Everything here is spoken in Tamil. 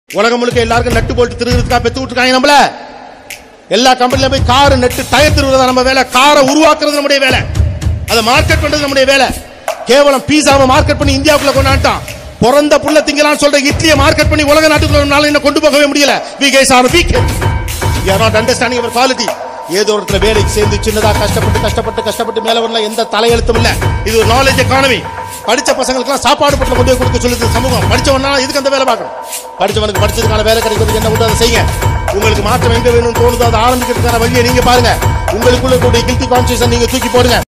உலகம் முழுக்க எல்லாருக்கும் நட்டு போட்டு திருகிறதுக்கா பெத்து விட்டுருக்காங்க நம்மள எல்லா கம்பெனில போய் கார் நட்டு டயர் திருவுறதா நம்ம வேலை காரை உருவாக்குறது நம்முடைய வேலை அதை மார்க்கெட் பண்றது நம்முடைய வேலை கேவலம் பீஸாவை மார்க்கெட் பண்ணி இந்தியாவுக்குள்ள கொண்டாட்டான் பிறந்த புள்ள திங்கலான்னு சொல்ற இட்லியை மார்க்கெட் பண்ணி உலக நாட்டுக்குள்ள என்ன கொண்டு போகவே முடியல we guys are weak you are not understanding our quality ஏதோ ஒரு இடத்துல வேலைக்கு சேர்ந்து சின்னதா கஷ்டப்பட்டு கஷ்டப்பட்டு கஷ்டப்பட்டு மேல வரல எந்த தலையெழுத்தும் இல்ல இது ஒரு நாலேஜ் எக்கானமி படிச்ச பசங்களுக்குலாம் சாப்பாடு பட்டில கொண்டு போய் கொடுக்க சொல்லுது சமூகம் படிச்சவனா இதுக்கு அந்த வேலை பார்க்கணும் படிச்சவனுக்கு படிச்சதுக்கான வேலை கிடைக்கிறதுக்கு என்ன உண்டு அதை செய்யுங்க உங்களுக்கு மாற்றம் எங்க வேணும்னு தோணுதோ அதை ஆரம்பிக்கிறதுக்கான வழியை நீங்க பாருங்க உங்களுக்குள்ள கூடிய கில்ட்டி கான்சியஸ் நீங்க தூக்கி போடுங்க